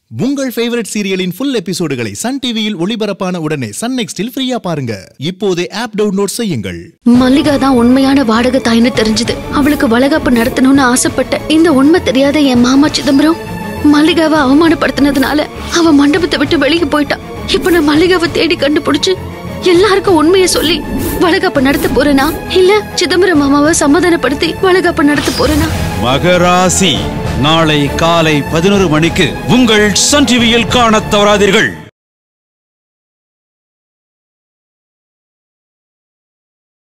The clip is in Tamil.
உங்கள் ஃபேவரட் சீரியலின் ஃபுல் எபிசோடுகளை சன் டிவியில் ஒளிபரப்பான உடனே சன் நெக்ஸ்டில் ஃப்ரீயா பாருங்க இப்போதே ஆப் டவுன்லோட் செய்யுங்கள் மல்லிகா தான் உண்மையான வாடகை தாய்னு தெரிஞ்சது அவளுக்கு வளகாப்பு நடத்தணும்னு ஆசைப்பட்ட இந்த உண்மை தெரியாத என் மாமா சிதம்பரம் மல்லிகாவை அவமானப்படுத்தினதுனால அவ மண்டபத்தை விட்டு வெளியே போயிட்டா இப்ப நான் மல்லிகாவை தேடி கண்டுபிடிச்சு எல்லாருக்கும் உண்மையை சொல்லி வளகாப்பு நடத்த போறேனா இல்ல சிதம்பரம் மாமாவை சமாதானப்படுத்தி வளகாப்பு நடத்த போறேனா மகராசி நாளை காலை பதினோரு மணிக்கு உங்கள் சன் டிவியில் காணத் தவறாதீர்கள்